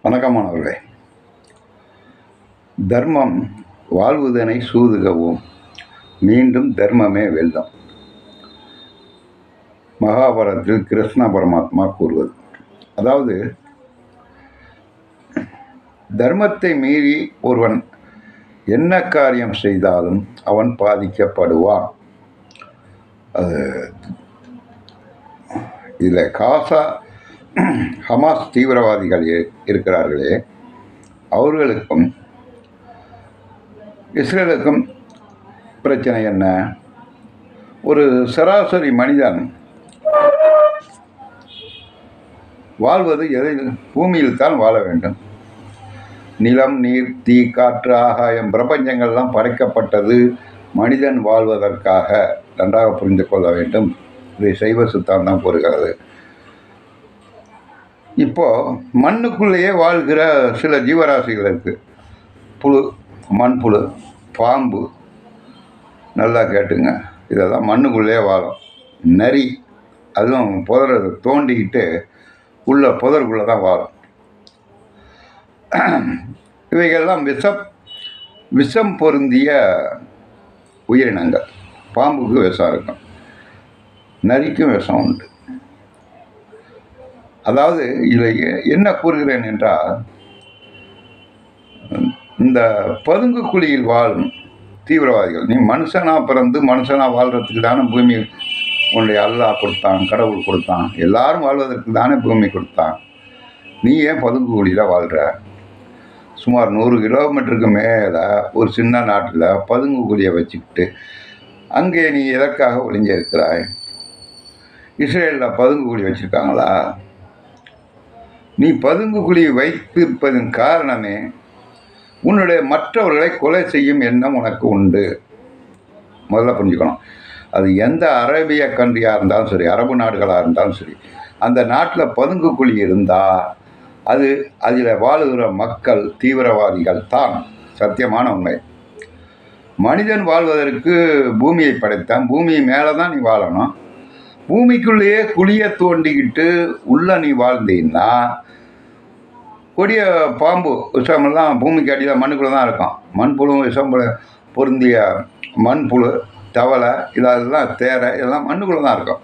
வணக்கம் மாணவர்களே தர்மம் வாழ்வதனை சூதுகவும் மீண்டும் தர்மமே வெல்லும் மகாபாரதத்தில் கிருஷ்ண பரமாத்மா கூறுவது அதாவது தர்மத்தை மீறி ஒருவன் என்ன காரியம் செய்தாலும் அவன் பாதிக்கப்படுவான் அது இதில் காசா ஹமாஸ் தீவிரவாதிகள் இ- இருக்கிறார்களே அவர்களுக்கும் இஸ்ரேலுக்கும் பிரச்சனை என்ன ஒரு சராசரி மனிதன் வாழ்வது எதில் பூமியில் தான் வாழ வேண்டும் நிலம் நீர் தீ காற்று ஆகாயம் பிரபஞ்சங்கள்லாம் படைக்கப்பட்டது மனிதன் வாழ்வதற்காக நன்றாக புரிந்து கொள்ள வேண்டும் இதை சைவ சித்தாந்தம் கூறுகிறது இப்போ மண்ணுக்குள்ளேயே வாழ்கிற சில ஜீவராசிகள் இருக்குது புழு மண்புழு பாம்பு நல்லா கேட்டுங்க இதெல்லாம் மண்ணுக்குள்ளேயே வாழும் நரி அதுவும் புதரை தோண்டிக்கிட்டு உள்ள புதருக்குள்ளே தான் வாழும் இவைகள்லாம் விஷம் விஷம் பொருந்திய உயிரினங்கள் பாம்புக்கு விஷம் இருக்கும் நரிக்கும் விஷம் உண்டு அதாவது இதில் எ- என்ன கூறுகிறேன் என்றால் இந்த பதுங்கு குழியில் வாழும் தீவிரவாதிகள் நீ மனுஷனா பிறந்து மனுஷனா வாழ்றதுக்கு தானே பூமி உன்னுடைய அல்லாஹ் கொடுத்தான் கடவுள் கொடுத்தான் எல்லாரும் வாழ்வதற்கு தானே பூமி கொடுத்தான் நீ ஏன் பதுங்கு குழியில் வாழ்கிற சுமார் நூறு கிலோமீட்டருக்கு மேலே ஒரு சின்ன நாட்டில் பதுங்கு குழியை வச்சுக்கிட்டு அங்கே நீ எதற்காக ஒளிஞ்சிருக்கிறாய் இஸ்ரேலில் பதுங்கு குழி வச்சுருக்காங்களா நீ பதுங்கு குழி வைத்திருப்பதன் காரணமே உன்னுடைய மற்றவர்களை கொலை செய்யும் எண்ணம் உனக்கு உண்டு முதல்ல புரிஞ்சுக்கணும் அது எந்த அரேபிய கண்ட்ரியாக இருந்தாலும் சரி அரபு நாடுகளாக இருந்தாலும் சரி அந்த நாட்டில் பதுங்கு குழி இருந்தால் அது அதில் வாழுகிற மக்கள் தீவிரவாதிகள் தான் சத்தியமான உண்மை மனிதன் வாழ்வதற்கு பூமியை படைத்தான் பூமி மேலே தான் நீ வாழணும் பூமிக்குள்ளேயே குழியை தோண்டிக்கிட்டு உள்ள நீ வாழ்ந்தீன்னா கொடிய பாம்பு விஷமெல்லாம் பூமிக்கு அடியில் மண்ணுக்குள்ளே தான் இருக்கும் மண்புழுவும் விஷம் பொரு- பொருந்திய மண்புழு தவளை இதெல்லாம் தேரை இதெல்லாம் மண்ணுக்குள்ளே தான் இருக்கும்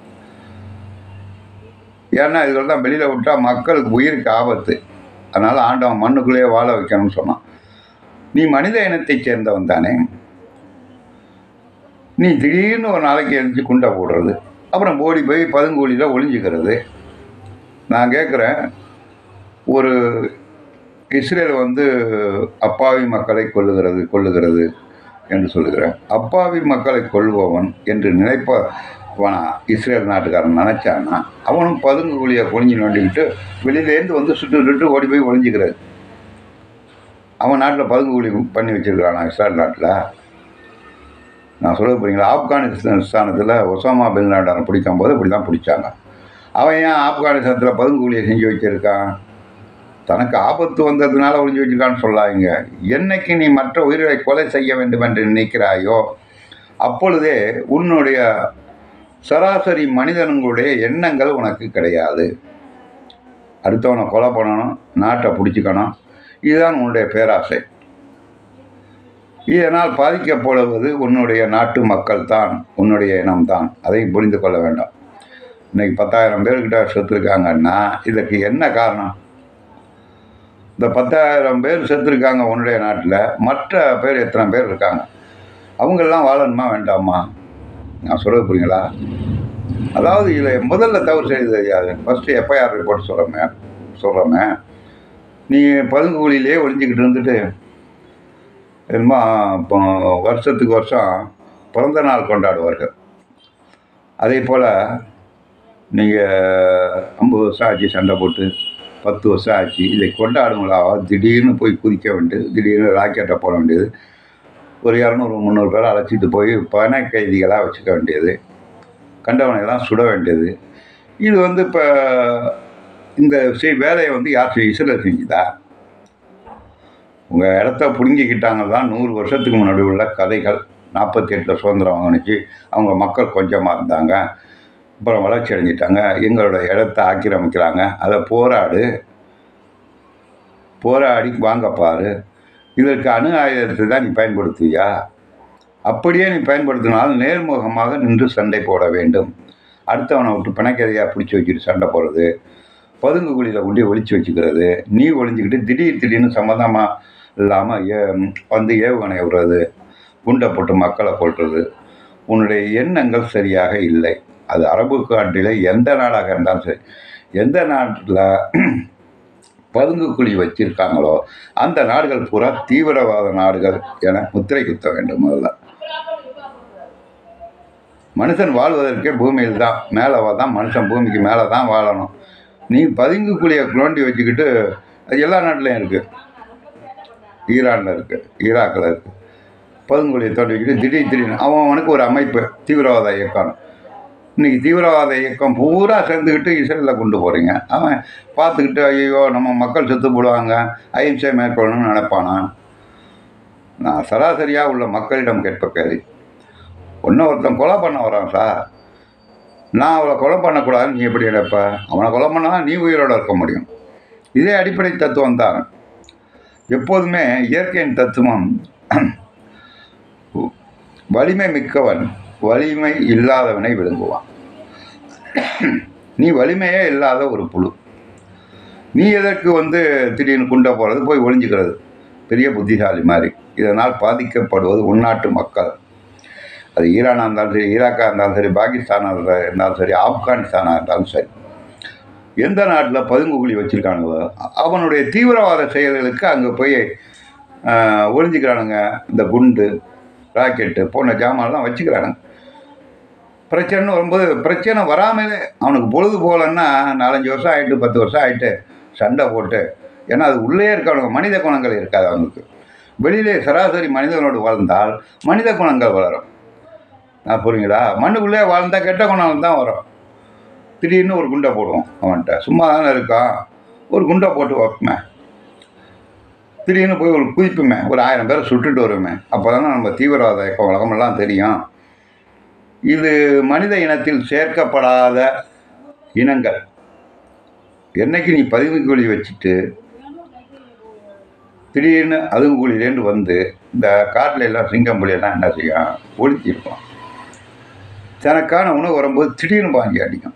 ஏன்னா இதுகள் தான் வெளியில் விட்டால் மக்களுக்கு உயிருக்கு ஆபத்து அதனால் ஆண்டவன் மண்ணுக்குள்ளேயே வாழ வைக்கணும்னு சொன்னான் நீ மனித இனத்தைச் சேர்ந்தவன் தானே நீ திடீர்னு ஒரு நாளைக்கு எழுந்துச்சு குண்டை போடுறது அப்புறம் ஓடி போய் பதுங்குழியில் ஒளிஞ்சுக்கிறது நான் கேட்குறேன் ஒரு இஸ்ரேல் வந்து அப்பாவி மக்களை கொல்லுகிறது கொல்லுகிறது என்று சொல்லுகிறேன் அப்பாவி மக்களை கொல்லுபவன் என்று நினைப்பவனா இஸ்ரேல் நாட்டுக்காரன் நினச்சான்னா அவனும் பதுங்கு குழியை குனிஞ்சு நோண்டிக்கிட்டு வெளியிலேருந்து வந்து சுட்டு சுட்டு ஓடி போய் ஒளிஞ்சிக்கிறது அவன் நாட்டில் பதுங்கு குழி பண்ணி வச்சிருக்கிறானா இஸ்ரேல் நாட்டில் நான் சொல்ல போகிறீங்களா ஆப்கானிஸ்தானத்தில் ஒசாமா பின் லாடனை பிடிக்கும் போது இப்படி தான் பிடிச்சாங்க அவன் ஏன் ஆப்கானிஸ்தானத்தில் பதுங்குழியை செஞ்சு வச்சிருக்கான் தனக்கு ஆபத்து வந்ததுனால ஒளிஞ்சு வச்சிருக்கான்னு சொல்லாதீங்க என்னைக்கு நீ மற்ற உயிர்களை கொலை செய்ய வேண்டும் என்று நினைக்கிறாயோ அப்பொழுதே உன்னுடைய சராசரி மனிதனுங்களுடைய எண்ணங்கள் உனக்கு கிடையாது அடுத்தவனை கொலை பண்ணணும் நாட்டை பிடிச்சிக்கணும் இதுதான் உன்னுடைய பேராசை இதனால் பாதிக்கப்படுவது உன்னுடைய நாட்டு மக்கள் தான் உன்னுடைய இனம்தான் அதை புரிந்து கொள்ள வேண்டும் இன்னைக்கு பத்தாயிரம் பேர்கிட்ட செத்துருக்காங்கன்னா இதற்கு என்ன காரணம் இந்த பத்தாயிரம் பேர் செத்துருக்காங்க உன்னுடைய நாட்டில் மற்ற பேர் எத்தனை பேர் இருக்காங்க அவங்கெல்லாம் வாழணுமா வேண்டாமா நான் சொல்ல புரியுங்களா அதாவது இதில் முதல்ல தவறு செய்தது யாரு ஃபஸ்ட்டு எஃப்ஐஆர் ரிப்போர்ட் சொல்கிறோமே சொல்கிறோமே நீ பதுங்குழியிலே ஒளிஞ்சிக்கிட்டு இருந்துட்டு என்னமோ இப்போ வருஷத்துக்கு வருஷம் பிறந்த நாள் கொண்டாடுவார்கள் அதே போல் நீங்கள் ஐம்பது வருஷம் ஆச்சு சண்டை போட்டு பத்து வருஷம் ஆச்சு இதை கொண்டாடுங்களா திடீர்னு போய் குதிக்க வேண்டியது திடீர்னு ராக்கெட்டை போட வேண்டியது ஒரு இரநூறு முந்நூறு பேரை அழைச்சிட்டு போய் பண கைதிகளாக வச்சுக்க வேண்டியது கண்டவனையெல்லாம் சுட வேண்டியது இது வந்து இப்போ இந்த செய் வேலையை வந்து யார் செய் இஸ்ரேல் செஞ்சுதா உங்கள் இடத்த பிடுங்கிக்கிட்டாங்க தான் நூறு வருஷத்துக்கு முன்னாடி உள்ள கதைகள் நாற்பத்தி எட்டில் சுதந்திரம் வாங்கினுச்சு அவங்க மக்கள் கொஞ்சமாக இருந்தாங்க அப்புறம் வளர்ச்சி அடைஞ்சிட்டாங்க எங்களோட இடத்த ஆக்கிரமிக்கிறாங்க அதை போராடு போராடி வாங்க பாரு இதற்கு அணு ஆயுதத்தை தான் நீ பயன்படுத்துவியா அப்படியே நீ பயன்படுத்தினால் நேர்முகமாக நின்று சண்டை போட வேண்டும் அடுத்தவனை விட்டு பிணக்கதையாக பிடிச்சி வச்சுட்டு சண்டை போடுறது பதுங்கு குழியில் கொண்டு ஒளிச்சு வச்சுக்கிறது நீ ஒளிஞ்சிக்கிட்டு திடீர் திடீர்னு சம்மந்தமாக இல்லாமல் ஏ வந்து ஏவுகணை விடுறது குண்டை போட்டு மக்களை கொள்வது உன்னுடைய எண்ணங்கள் சரியாக இல்லை அது அரபு காட்டில் எந்த நாடாக இருந்தாலும் சரி எந்த நாட்டில் பதுங்கு குழி வச்சிருக்காங்களோ அந்த நாடுகள் பூரா தீவிரவாத நாடுகள் என முத்திரை குத்த வேண்டும் முதல்ல மனுஷன் வாழ்வதற்கே பூமியில் தான் மேலே தான் மனுஷன் பூமிக்கு மேலே தான் வாழணும் நீ பதுங்கு குழியை குளோண்டி வச்சுக்கிட்டு அது எல்லா நாட்டிலையும் இருக்குது ஈரானில் இருக்குது ஈராக்கில் இருக்குது பதுங்குழியை தோண்டி வச்சுக்கிட்டு திடீர் திடீர்னு அவன் அவனுக்கு ஒரு அமைப்பு தீவிரவாத இயக்கம் இன்னைக்கு தீவிரவாத இயக்கம் பூரா சேர்ந்துக்கிட்டு இஸ்ரேலில் கொண்டு போகிறீங்க அவன் பார்த்துக்கிட்டு ஐயோ நம்ம மக்கள் செத்து போடுவாங்க அஹிம்சை மேற்கொள்ளணும்னு நினைப்பானா நான் சராசரியாக உள்ள மக்களிடம் கேட்ப கேள்வி ஒன்று ஒருத்தன் கொலை பண்ண வரான் சார் நான் அவளை கொலை பண்ணக்கூடாதுன்னு நீ எப்படி நினைப்ப அவனை கொலை பண்ணால் நீ உயிரோடு இருக்க முடியும் இதே அடிப்படை தத்துவம் தான் எப்போதுமே இயற்கையின் தத்துவம் வலிமை மிக்கவன் வலிமை இல்லாதவனை விழுங்குவான் நீ வலிமையே இல்லாத ஒரு புழு நீ எதற்கு வந்து திடீர்னு குண்டை போகிறது போய் ஒளிஞ்சுக்கிறது பெரிய புத்திசாலி மாதிரி இதனால் பாதிக்கப்படுவது உள்நாட்டு மக்கள் அது ஈரானாக இருந்தாலும் சரி ஈராக்காக இருந்தாலும் சரி பாகிஸ்தானாக இருந்தாலும் சரி ஆப்கானிஸ்தானாக இருந்தாலும் சரி எந்த நாட்டில் பதுங்குகுழி வச்சுருக்கானுங்களோ அவனுடைய தீவிரவாத செயல்களுக்கு அங்கே போய் ஆஹ், ஒளிஞ்சுக்கிறானுங்க இந்த குண்டு ராக்கெட்டு போன்ற ஜாமான்லாம் வச்சுக்கிறானுங்க பிரச்சனைன்னு வரும்போது பிரச்சனை வராமலே அவனுக்கு பொழுது போகலன்னா நாலஞ்சு வருஷம் ஆகிட்டு பத்து வருஷம் ஆகிட்டு சண்டை போட்டு ஏன்னா அது உள்ளே இருக்கவனுங்க மனித குணங்கள் இருக்காது அவனுக்கு வெளியிலே சராசரி மனிதனோடு வாழ்ந்தால் மனித குணங்கள் வளரும் நான் புரியுங்களா மண்ணுக்குள்ளே வாழ்ந்தால் கெட்ட குணங்கள் தான் வரும் திடீர்னு ஒரு குண்டை போடுவோம் அவன்கிட்ட சும்மா தானே இருக்கான் ஒரு குண்டை போட்டு வைப்பேன் திடீர்னு போய் ஒரு குதிப்புமே ஒரு ஆயிரம் பேரை சுட்டுட்டு வருமே அப்போ தானே நம்ம தீவிரவாத இயக்கம் உலகமெல்லாம் தெரியும் இது மனித இனத்தில் சேர்க்கப்படாத இனங்கள் என்னைக்கு நீ பதிவு கூலி வச்சுட்டு திடீர்னு அதுவும் கூலிலேருந்து வந்து இந்த காட்டில் எல்லாம் சிங்கம் புலியெல்லாம் என்ன செய்யும் ஒழிச்சிருப்பான் தனக்கான உணவு வரும்போது திடீர்னு வாங்கி அடிக்கும்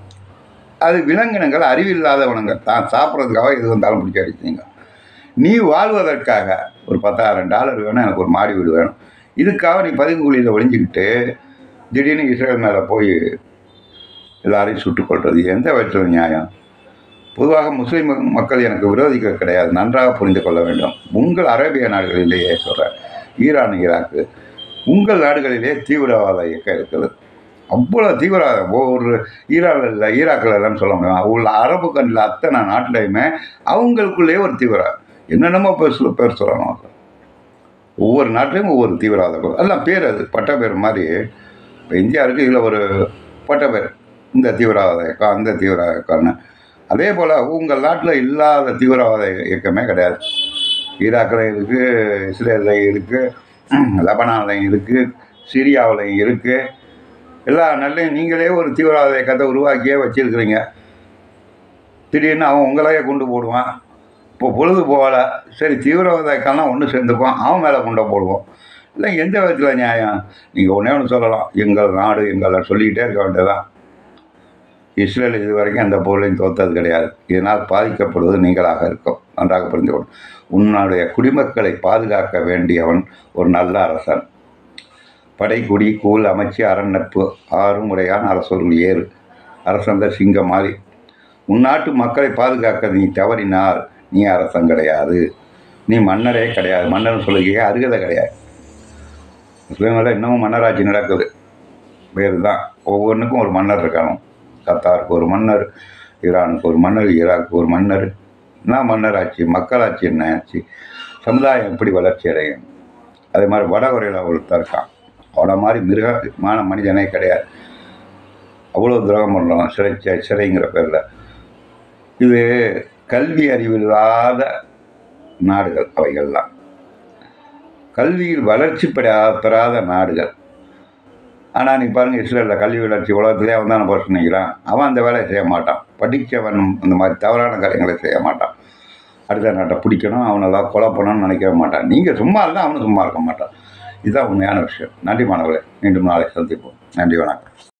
அது விலங்கினங்கள் அறிவில்லாதவனுங்க தான் சாப்பிட்றதுக்காக இது வந்தாலும் பிடிச்சி அடிச்சிங்க நீ வாழ்வதற்காக ஒரு பத்தாயிரம் டாலர் வேணும் எனக்கு ஒரு மாடி வீடு வேணும் இதுக்காக நீ பதுங்குழியில் ஒளிஞ்சிக்கிட்டு திடீர்னு இஸ்ரேல் மேலே போய் எல்லாரையும் சுட்டுக் கொள்வது எந்த வயசில் நியாயம் பொதுவாக முஸ்லீம் மக்கள் எனக்கு விரோதிக்க கிடையாது நன்றாக புரிந்து கொள்ள வேண்டும் உங்கள் அரேபிய நாடுகளிலேயே சொல்கிறேன் ஈரான் ஈராக்கு உங்கள் நாடுகளிலே தீவிரவாத இயக்கம் இருக்குது அவ்வளோ தீவிரவாதம் ஒவ்வொரு ஈரானில் இல்லை ஈராக்கில் இல்லைன்னு சொல்ல முடியும் உள்ள அரபு கண்ணில் அத்தனை நாட்டிலையுமே அவங்களுக்குள்ளேயே ஒரு தீவிரவாதம் என்னென்னமோ பேர் சொல்ல பேர் சொல்லணும் ஒவ்வொரு நாட்டிலையும் ஒவ்வொரு தீவிரவாத குழு எல்லாம் பேர் அது பட்ட பேர் மாதிரி இப்போ இந்தியா இருக்குது இதில் ஒரு பட்ட பேர் இந்த தீவிரவாத இயக்கம் அந்த தீவிரவாத இயக்கம்னு அதே போல் உங்கள் நாட்டில் இல்லாத தீவிரவாத இயக்கமே கிடையாது ஈராக்கில் இருக்குது இஸ்ரேலில் இருக்குது லெபனான்லையும் இருக்குது சிரியாவிலையும் இருக்குது எல்லா நாட்டிலையும் நீங்களே ஒரு தீவிரவாத இயக்கத்தை உருவாக்கியே வச்சுருக்கிறீங்க திடீர்னு அவன் உங்களையே கொண்டு போடுவான் இப்போ பொழுது போகல சரி தீவிரவாத இயக்கம்லாம் ஒன்று சேர்ந்துக்குவான் அவன் மேலே கொண்டு போடுவோம் இல்லை எந்த விதத்தில் நியாயம் நீங்கள் ஒன்றே ஒன்று சொல்லலாம் எங்கள் நாடு எங்களை சொல்லிக்கிட்டே இருக்க வேண்டியதான் இஸ்ரேல் இது வரைக்கும் எந்த பொருளையும் தோத்தது கிடையாது இதனால் பாதிக்கப்படுவது நீங்களாக இருக்கும் நன்றாக புரிந்து கொள்ளும் உன்னுடைய குடிமக்களை பாதுகாக்க வேண்டியவன் ஒரு நல்ல அரசன் படை குடி கூழ் அமைச்சு அரண் நட்பு ஆறும் உடையான் அரசொருள் ஏறு அரசன் தான் சிங்கம் மாதிரி உன் நாட்டு மக்களை பாதுகாக்க நீ தவறினால் நீ அரசன் கிடையாது நீ மன்னரே கிடையாது மன்னர்னு சொல்லுகிற அருகதை கிடையாது முஸ்லீம்களில் இன்னமும் மன்னராட்சி நடக்குது வேறு தான் ஒவ்வொன்றுக்கும் ஒரு மன்னர் இருக்கணும் கத்தாருக்கு ஒரு மன்னர் ஈரானுக்கு ஒரு மன்னர் ஈராக்கு ஒரு மன்னர் என்ன மன்னராட்சி மக்களாட்சி என்ன ஆச்சு சமுதாயம் எப்படி வளர்ச்சி அடையும் அதே மாதிரி வடகொரையில் ஒருத்தர் இருக்கான் அவனை மாதிரி மிருகமான மனிதனே கிடையாது அவ்வளோ துரோகம் பண்ணுறோம் சிறை சி- சிறைங்கிற பேரில் இது கல்வி அறிவில்லாத நாடுகள் அவைகள்லாம் கல்வியில் வளர்ச்சி பெறா- பெறாத நாடுகள் ஆனால் நீ பாருங்கள் இஸ்ரேலில் கல்வி வளர்ச்சி உலகத்திலே அவன் தான் போஸ்ட் நினைக்கிறான் அவன் அந்த வேலையை செய்ய மாட்டான் படித்தவன் அந்த மாதிரி தவறான காரியங்களை செய்ய மாட்டான் அடுத்த நாட்டை பிடிக்கணும் அவனெல்லாம் கொலை பண்ணணும்னு நினைக்கவே மாட்டான் நீங்கள் சும்மா இருந்தால் அவனும் சும்மா இருக்க மாட்டான் இதுதான் உண்மையான விஷயம் நன்றி மாணவர்களே மீண்டும் நாளை சந்திப்போம் நன்றி வணக்கம்